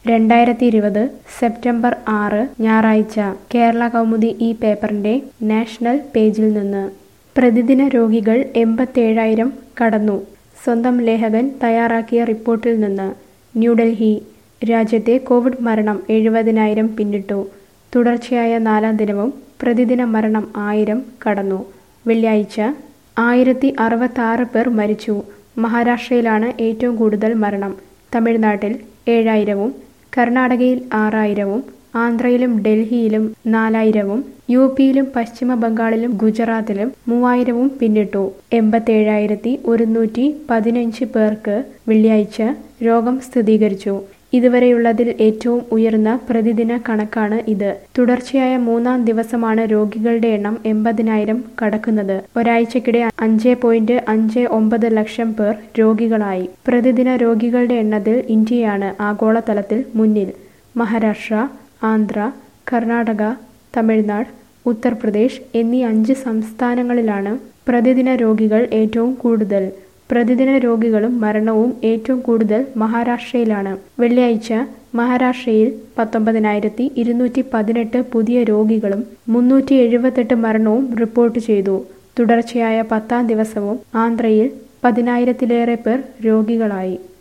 രണ്ടായിരത്തി ഇരുപത് സെപ്റ്റംബർ ആറ് ഞായറാഴ്ച കേരള കൗമുദി ഈ പേപ്പറിന്റെ നാഷണൽ പേജിൽ നിന്ന് പ്രതിദിന രോഗികൾ എൺപത്തേഴായിരം കടന്നു സ്വന്തം ലേഖകൻ തയ്യാറാക്കിയ റിപ്പോർട്ടിൽ നിന്ന് ന്യൂഡൽഹി രാജ്യത്തെ കോവിഡ് മരണം എഴുപതിനായിരം പിന്നിട്ടു തുടർച്ചയായ നാലാം ദിനവും പ്രതിദിന മരണം ആയിരം കടന്നു വെള്ളിയാഴ്ച ആയിരത്തി അറുപത്താറ് പേർ മരിച്ചു മഹാരാഷ്ട്രയിലാണ് ഏറ്റവും കൂടുതൽ മരണം തമിഴ്നാട്ടിൽ ഏഴായിരവും കർണാടകയിൽ ആറായിരവും ആന്ധ്രയിലും ഡൽഹിയിലും നാലായിരവും യു പിയിലും പശ്ചിമ ബംഗാളിലും ഗുജറാത്തിലും മൂവായിരവും പിന്നിട്ടു എൺപത്തേഴായിരത്തി ഒരുന്നൂറ്റി പതിനഞ്ച് പേർക്ക് വെള്ളിയാഴ്ച രോഗം സ്ഥിരീകരിച്ചു ഇതുവരെയുള്ളതിൽ ഏറ്റവും ഉയർന്ന പ്രതിദിന കണക്കാണ് ഇത് തുടർച്ചയായ മൂന്നാം ദിവസമാണ് രോഗികളുടെ എണ്ണം എൺപതിനായിരം കടക്കുന്നത് ഒരാഴ്ചക്കിടെ അഞ്ച് പോയിന്റ് അഞ്ച് ഒമ്പത് ലക്ഷം പേർ രോഗികളായി പ്രതിദിന രോഗികളുടെ എണ്ണത്തിൽ ഇന്ത്യയാണ് ആഗോളതലത്തിൽ മുന്നിൽ മഹാരാഷ്ട്ര ആന്ധ്ര കർണാടക തമിഴ്നാട് ഉത്തർപ്രദേശ് എന്നീ അഞ്ച് സംസ്ഥാനങ്ങളിലാണ് പ്രതിദിന രോഗികൾ ഏറ്റവും കൂടുതൽ പ്രതിദിന രോഗികളും മരണവും ഏറ്റവും കൂടുതൽ മഹാരാഷ്ട്രയിലാണ് വെള്ളിയാഴ്ച മഹാരാഷ്ട്രയിൽ പത്തൊമ്പതിനായിരത്തി ഇരുന്നൂറ്റി പതിനെട്ട് പുതിയ രോഗികളും മുന്നൂറ്റി എഴുപത്തെട്ട് മരണവും റിപ്പോർട്ട് ചെയ്തു തുടർച്ചയായ പത്താം ദിവസവും ആന്ധ്രയിൽ പതിനായിരത്തിലേറെ പേർ രോഗികളായി